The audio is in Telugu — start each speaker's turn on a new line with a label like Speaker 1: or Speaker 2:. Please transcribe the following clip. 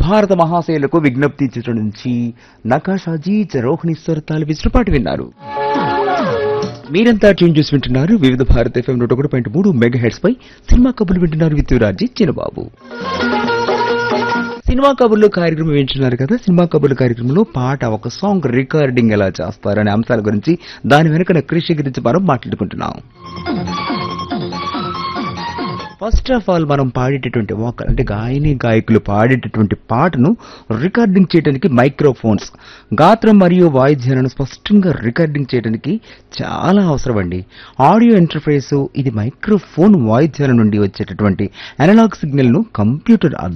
Speaker 1: భారత మహాశయులకు విజ్ఞప్తి చిత్రం నుంచి నకాషాజీ చరోహిణి స్వరతాలు విసురుపాటు విన్నారు మీరంతా ట్యూన్ చూసి వింటున్నారు వివిధ భారత ఎఫ్ఎం నూట ఒకటి పాయింట్ మూడు మెగా హెడ్స్ పై సినిమా కబుర్లు వింటున్నారు విత్యురాజీ చిన్నబాబు సినిమా కబుర్లు కార్యక్రమం వింటున్నారు కదా సినిమా కబుర్లు కార్యక్రమంలో పాట ఒక సాంగ్ రికార్డింగ్ ఎలా చేస్తారు అనే అంశాల గురించి దాని వెనుక కృషి గురించి మనం మాట్లాడుకుంటున్నాం ఫస్ట్ ఆఫ్ ఆల్ మనం పాడేటటువంటి వాక్ అంటే గాయని గాయకులు పాడేటటువంటి పాటను రికార్డింగ్ చేయడానికి మైక్రోఫోన్స్ గాత్రం మరియు వాయిద్యాలను స్పష్టంగా రికార్డింగ్ చేయడానికి చాలా అవసరం అండి ఆడియో ఇంటర్ఫేస్ ఇది మైక్రోఫోన్ వాయిద్యాల నుండి వచ్చేటటువంటి అనలాగ్ సిగ్నల్ ను కంప్యూటర్